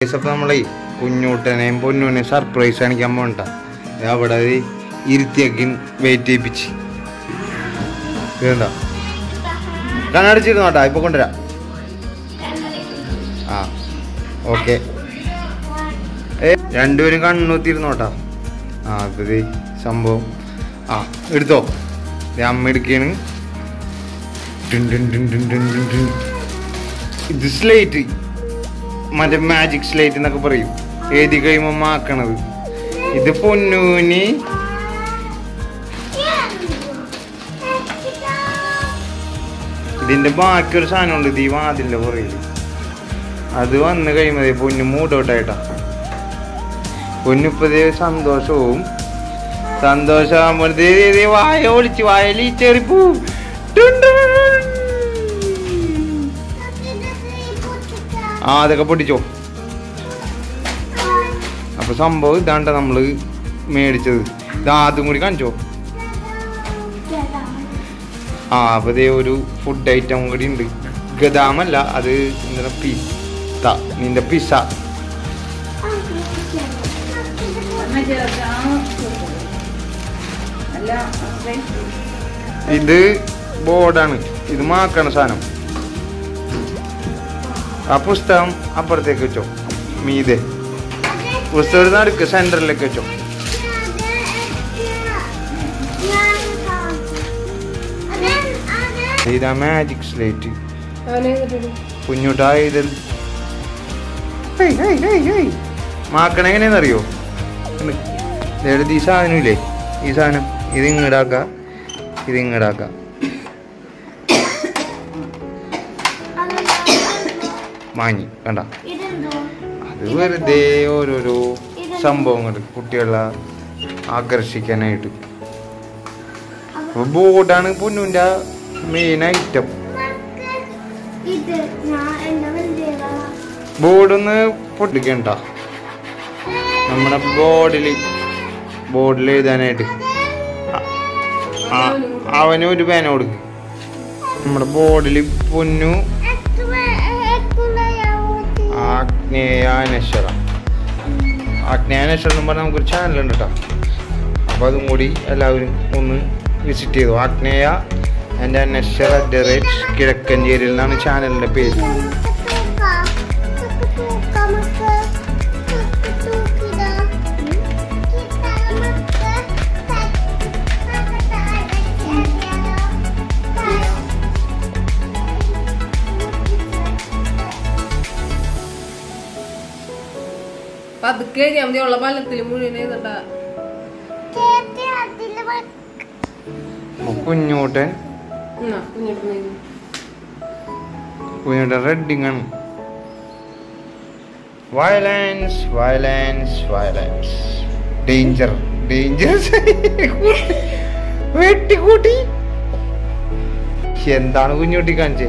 അപ്പൊ നമ്മളെ കുഞ്ഞൂട്ടനെയും പൊന്നൂനെയും സർപ്രൈസ് കാണിക്കാൻ പോണ്ട അവിടെ ഇരുത്തിയാക്കി വെയിറ്റ് ചെയ്യിപ്പിച്ച് ഇതുണ്ടോ കണ്ണടച്ചിരുന്നോട്ടാ ഇപ്പൊ കൊണ്ടുവരാം ആ ഓക്കെ ഏ രണ്ടുപേരും കണ്ണൂത്തിരുന്നോട്ടാ ആ ഇപ്പൊ ദേ സംഭവം ആ എടുത്തോ ദേ അമ്മ എടുക്കാണ് ടിൻ ടിൻ ടിൻ ടിൻ ടിൻ ടിൻ ടിൻ. ഇത് സ്ലേറ്റ് മറ്റേ മാജിക് സ്ലേറ്റ് എന്നൊക്കെ പറയും എഴുതി കഴിയുമ്പോൾ മാക്കണത് ഇത് പൊന്നൂന് ഇതിന്റെ ബാക്കി ഒരു സാധനം ഉണ്ട് ഇത് ഈ വാതിലിന്റെ പുറകില് അത് വന്ന് കഴിയുമ്പോ പൊന്നു മൂടോട്ടായിട്ടാ പൊന്നിപ്പതേ സന്തോഷവും സന്തോഷമാകുമ്പോഴത്തേ വായ ഒളിച്ച് വായലി ചെറിപ്പൂ ആ അതൊക്കെ പൊട്ടിച്ചോ അപ്പൊ സംഭവം ഇതാണ്ട നമ്മള് മേടിച്ചത് ഇത് ആദ്യം കൂടി കാണിച്ചോ ആ അപ്പൊ ദേ ഒരു ഫുഡ് ഐറ്റം കൂടി ഉണ്ട് ഗദാമല്ല അത് എന്താ പിസ്ത നിന്റെ പിസ ഇത് ബോർഡാണ് ഇത് മാക്കണ സാധനം ആ പുസ്തകം അപ്പുറത്തേക്ക് വെച്ചോ മീതെ പുസ്തകം നടുക്ക് സെന്ററിലേക്ക് വെച്ചോ ഇതാ മാജിക് സ്ലേറ്റ് കുഞ്ഞുട്ടാ ഇതിൽ ഹേയ്, ഹേയ്, ഹേയ്, ഹേയ്. മാക്കണ എങ്ങനെയാണെന്നറിയോ എടുത്ത് ഈ സാധനം ഇല്ലേ ഈ സാധനം ഇത് ഇങ്ങടാക്ക ഇത് ഇങ്ങടാക്ക മാങ്ങി കണ്ട അത് വെറുതെ ഓരോരോ സംഭവങ്ങൾ കുട്ടികളെ ആകർഷിക്കാനായിട്ട് അപ്പൊ ബോർഡാണ് പൊന്നുവിന്റെ മെയിൻ ഐറ്റം ഇത് ഞാൻ എന്റെ വലിയ ബോർഡൊന്ന് പൊട്ടിക്കണ്ട നമ്മുടെ ബോർഡിൽ ബോർഡിൽ എഴുതാനായിട്ട് ആ- ആ- അവന് ഒരു പേന കൊടുക്ക് നമ്മുടെ ബോർഡിൽ പൊന്നു ആഗ്നേയാനശ്വര ആഗ്നേയാനശ്വരം എന്ന് പറഞ്ഞാൽ നമുക്കൊരു ചാനലുണ്ട് കേട്ടോ അപ്പോൾ അതും കൂടി എല്ലാവരും ഒന്ന് വിസിറ്റ് ചെയ്തു Agneya and Anashwar at the rate കിഴക്കഞ്ചേരിയിൽ നിന്നാണ് ചാനലിൻ്റെ പേര് പതുക്കെ എഴുതിയാ മതി ഉള്ള പലത്തിൽ മുഴുവൻ എഴുതണ്ട അപ്പോൾ കുഞ്ഞൂട്ടൻ എന്നാ കുഞ്ഞിട്ട് എഴുതി കുഞ്ഞൂട്ടൻ റെഡിങ് ആണ് violence violence violence danger danger വെട്ടിക്കൂട്ടി എന്താണ് കുഞ്ഞൂട്ടി കാണിച്ചേ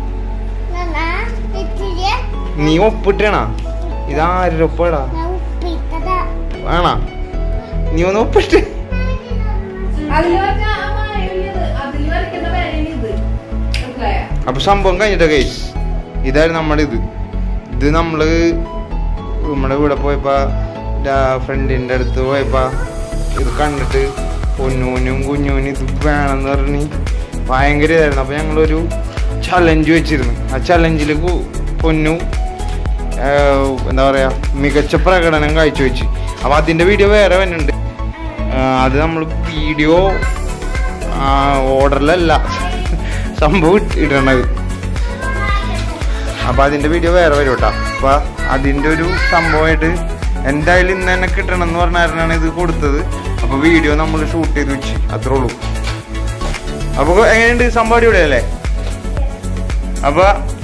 നീ ഒപ്പിട്ടേണാ ഇതാരുടെ ഒപ്പടാ വേണാ നീ ഒന്ന് ഒപ്പിട്ട് അതില് വരച്ച ആ മായയിലിത്, അതില് വരയ്ക്കുന്ന പേരയിലിത്. മനസ്സിലായോ? അപ്പൊ സംഭവം കഴിഞ്ഞിട്ട് ഗൈസ് ഇതായിരുന്നു നമ്മുടെ ഇത് ഇത് നമ്മള് നമ്മുടെ ഇവിടെ പോയപ്പോ ഫ്രണ്ടിന്റെ അടുത്ത് പോയപ്പോ ഇത് കണ്ടിട്ട് പൊന്നൂനും കുഞ്ഞൂനും ഇത് വേണമെന്ന് പറഞ്ഞ് ഭയങ്കര ഇതായിരുന്നു അപ്പൊ ഞങ്ങളൊരു ചലഞ്ച് വെച്ചിരുന്നു ആ ചലഞ്ചിൽ പൊന്നു ആഹ്, എന്താ പറയാ മികച്ച പ്രകടനം കാഴ്ചവെച്ച് അപ്പൊ അതിന്റെ വീഡിയോ വേറെ വരുന്നുണ്ട് ആഹ്, അത് നമ്മൾ വീഡിയോ ഓർഡറിലല്ല സംഭവം ഇട്ട് ഇടണത് അപ്പൊ അതിന്റെ വീഡിയോ വേറെ വരും കേട്ടോ അപ്പൊ അതിന്റെ ഒരു സംഭവമായിട്ട് എന്തായാലും ഇന്ന് തന്നെ കിട്ടണം എന്ന് പറഞ്ഞാലാണ് ഇത് കൊടുത്തത് അപ്പൊ വീഡിയോ നമ്മൾ ഷൂട്ട് ചെയ്ത് വെച്ച് അത്രേ ഉള്ളൂ അപ്പൊ എങ്ങനെയുണ്ട് സംഭവം അടിപൊളിയല്ലേ അപ്പൊ